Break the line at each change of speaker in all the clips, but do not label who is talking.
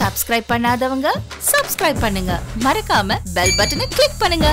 Subscribe பண்ணாதவங்க subscribe பண்ணுங்க மறக்காம பெல் பட்டனை கிளிக் பண்ணுங்க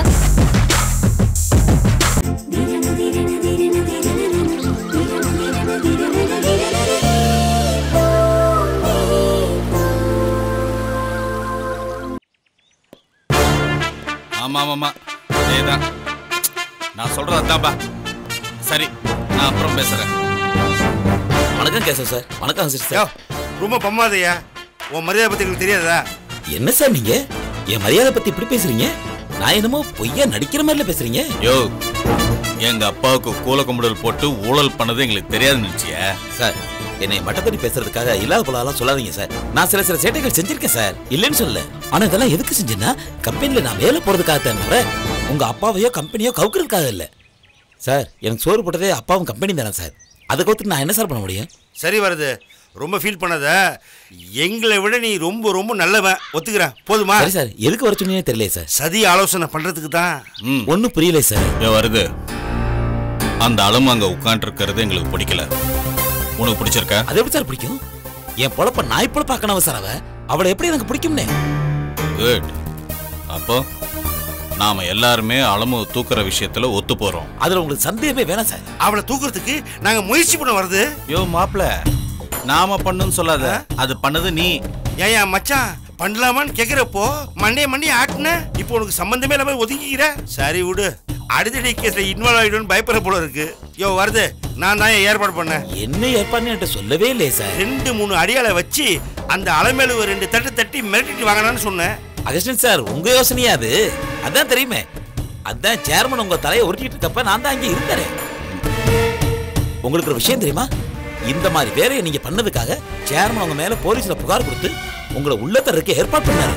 ஆமா ஆமாமா அதேதான் நான் சொல்றது அதான்பா சரி நான் அப்புறம் பேசுறேன்
வணக்கம் கேசவ் சார் வணக்கம் சிஸ்டர்
யோ ரொம்ப பம்மாதையா உன் மரியாதை பத்தி எங்களுக்கு தெரியாதா
என்ன சார் நீங்க என் மரியாதை பத்தி இப்படி பேசுறீங்க நான் என்னமோ பொய்யா நடிக்கிற மாதிரில பேசுறீங்க
யோ எங்க அப்பாவுக்கு கூல கும்பிடல் போட்டு ஊழல் பண்ணது எங்களுக்கு தெரியாதுன்னு நினைச்சியா
சார் என்னை மட்டப்படி பேசுறதுக்காக இல்லாத போலாம் சொல்லாதீங்க சார் நான் சில சில சேட்டைகள் செஞ்சிருக்கேன் சார் இல்லைன்னு சொல்லல ஆனா இதெல்லாம் எதுக்கு செஞ்சேன்னா கம்பெனில நான் வேலை போறதுக்காக தவிர உங்க அப்பாவையோ கம்பெனியோ கவுக்கிறதுக்காக இல்ல சார் எனக்கு சோறு போட்டதே அப்பாவும் கம்பெனி தானே சார் அதை கவுத்துட்டு நான் என்ன சார் பண்ண முடியும்
சரி வருது ரொம்ப ஃபீல் பண்ணாத எங்களை விட நீ ரொம்ப ரொம்ப நல்லவன் ஒத்துக்கிறேன் போதுமா
சரி சார் எதுக்கு வர சொன்னீங்கன்னு தெரியல சார்
சதி ஆலோசனை பண்றதுக்கு தான்
ம்
ஒன்றும் புரியல சார்
யோ வருது அந்த அளவு அங்க உட்காந்துருக்கிறது எங்களுக்கு பிடிக்கல உனக்கு பிடிச்சிருக்கா
அது எப்படி சார் பிடிக்கும் என் பொழப்ப நாய் பொழப்பாக்கணவ சார் அவ அவளை எப்படி எனக்கு பிடிக்கும்னே
குட் அப்போ நாம எல்லாருமே அளமு தூக்குற விஷயத்துல ஒத்து போறோம்
அதுல உங்களுக்கு சந்தேகமே வேணாம் சார்
அவளை தூக்குறதுக்கு நாங்க முயற்சி பண்ண வருது
யோ மாப்ள நாம பண்ணுன்னு சொல்லாத அது பண்ணது நீ
ஏயா மச்சான் பண்ணலாமான்னு கேக்குறப்போ மண்டைய மண்டைய ஆட்டுன இப்போ உனக்கு சம்பந்தமே இல்லாம ஒதுங்கிக்கிற சரி விடு அடுத்தடி கேஸ்ல இன்வால்வ் ஆயிடும்னு பயப்படுற போல இருக்கு யோ வருது நான் தான் ஏற்பாடு பண்ணேன்
என்ன ஏற்பாடுன்னு என்கிட்ட சொல்லவே இல்லையே சார்
ரெண்டு மூணு அடியாளை வச்சு அந்த அலமேலு ஒரு ரெண்டு தட்டு தட்டி மிரட்டிட்டு வாங்கினான்னு சொன்னேன்
அகஸ்டின் சார் உங்க யோசனையா அது அதான் தெரியுமே அதான் சேர்மன் உங்க தலையை உருட்டிட்டு இருக்கப்ப நான் தான் அங்கே இருந்தேன் உங்களுக்கு ஒரு விஷயம் தெரியுமா இந்த மாதிரி வேலையை நீங்க பண்ணதுக்காக சேர்மன் உங்க மேல போலீஸ்ல புகார் கொடுத்து உங்களை உள்ள தர்றதுக்கு ஏற்பாடு பண்ணாரு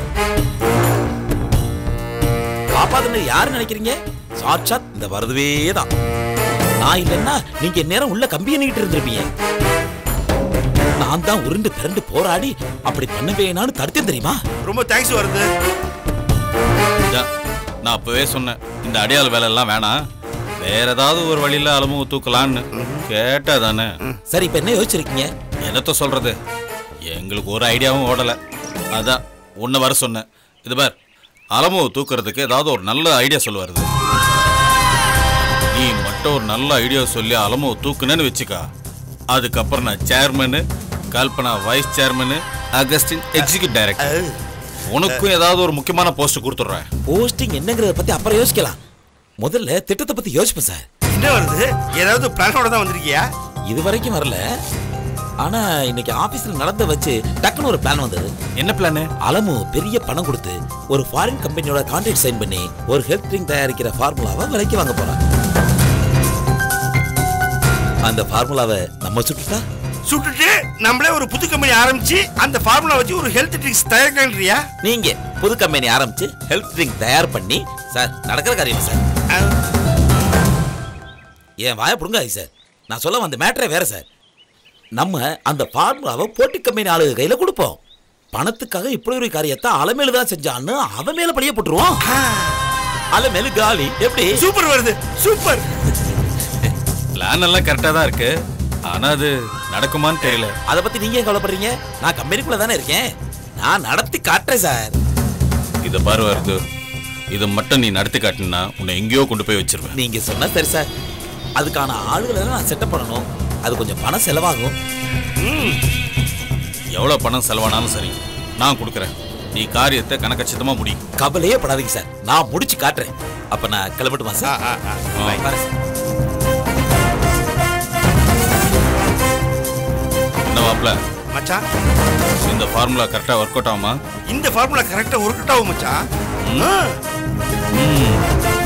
காப்பாத்துனது யாரு நினைக்கிறீங்க சாட்சாத் இந்த வரதுவே தான் நான் இல்லைன்னா நீங்க நேரம் உள்ள கம்பி எண்ணிக்கிட்டு இருந்திருப்பீங்க நான் தான் உருண்டு திரண்டு போராடி அப்படி பண்ணுவேனான்னு தடுத்தேன் தெரியுமா
ரொம்ப தேங்க்ஸ் வருது
இதா, நான் அப்பவே சொன்னேன் இந்த அடையாள வேலை எல்லாம் வேணாம் வேற ஏதாவது ஒரு வழியில அளமு தூக்கலான்னு கேட்டா தானே
சரி இப்ப என்ன யோசிச்சிருக்கீங்க
என்னத்த சொல்றது எங்களுக்கு ஒரு ஐடியாவும் ஓடல அதான் உன்னை வர சொன்னேன் இது பார் அலமுவை தூக்குறதுக்கு ஏதாவது ஒரு நல்ல ஐடியா சொல்லு வருது நீ மட்டும் ஒரு நல்ல ஐடியா சொல்லி அலமுவை தூக்குனேன்னு வச்சுக்கா அதுக்கப்புறம் நான் chairman Kalpana vice chairman Augustine executive director உனக்கும் ஏதாவது ஒரு முக்கியமான போஸ்ட் கொடுத்துட்றேன்
போஸ்டிங் என்னங்கறத பத்தி அப்புறம் யோசிக்கலாம் முதல்ல திட்டத்தை பத்தி யோசிப்பேன் சார்
என்ன வருது ஏதாவது பிளானோட தான் வந்திருக்கியா
இது வரைக்கும் வரல ஆனா இன்னைக்கு ஆபீஸ்ல நடந்த வச்சு டக்குன்னு ஒரு பிளான் வந்தது
என்ன பிளானு
அலமு பெரிய பணம் கொடுத்து ஒரு ஃபாரின் கம்பெனியோட கான்ட்ராக்ட் சைன் பண்ணி ஒரு ஹெல்த் ட்ரிங்க் தயாரிக்கிற ஃபார்முலாவை விலைக்கு வாங்க போறான் அந்த ஃபார்முலாவை நம்ம சுட்டுட்டா
சுட்டுட்டு நம்மளே ஒரு புது கம்பெனி ஆரம்பிச்சு அந்த ஃபார்முலா வச்சு ஒரு ஹெல்த் ட்ரிங்க்ஸ் தயாரிக்கலான்றியா
நீங்க புது கம்பெனி ஆரம்பிச்சு ஹெல்த் ட்ரிங்க் தயார் பண்ணி சார் நடக்கிற காரியம் சார் என் வாய புடுங்காது சார் நான் சொல்ல வந்த மேட்டரே வேற சார் நம்ம அந்த ஃபார்முலாவை போட்டி கம்பெனி ஆளுக கையில கொடுப்போம் பணத்துக்காக இப்படி ஒரு காரியத்தை அலமேலு தான் செஞ்சான்னு அவன் மேல பழிய போட்டுருவோம் அலமேலு காலி எப்படி
சூப்பர் வருது சூப்பர்
பிளான் எல்லாம் கரெக்டாக தான் இருக்கு ஆனா அது நடக்குமான்னு தெரியல
அதை பத்தி நீங்க ஏன் கவலைப்படுறீங்க நான் கம்பெனிக்குள்ள தானே இருக்கேன் நான் நடத்தி காட்டுறேன் சார்
இதை பாரு வருது இதை மட்டும் நீ நடத்தி காட்டினா உன்னை எங்கேயோ கொண்டு போய் வச்சிருவேன்
நீங்க சொன்னா சரி சார் அதுக்கான ஆளுகளை நான் செட்டப் பண்ணணும் அது கொஞ்சம் பணம் செலவாகும்
எவ்வளோ பணம் செலவானாலும் சரி நான் கொடுக்குறேன் நீ காரியத்தை கணக்கச்சிதமா முடி
கவலையே படாதீங்க சார் நான் முடிச்சு காட்டுறேன் அப்ப நான் கிளம்பட்டுமா சார்
ஆ.
வரேன் சார்.
என்ன மாப்ள
மச்சான்
இந்த ஃபார்முலா கரெக்டாக ஒர்க் அவுட் ஆகுமா
இந்த ஃபார்முலா கரெக்டா ஒர்க் அவுட் ஆகும் மச்சான் ஆ.
ம்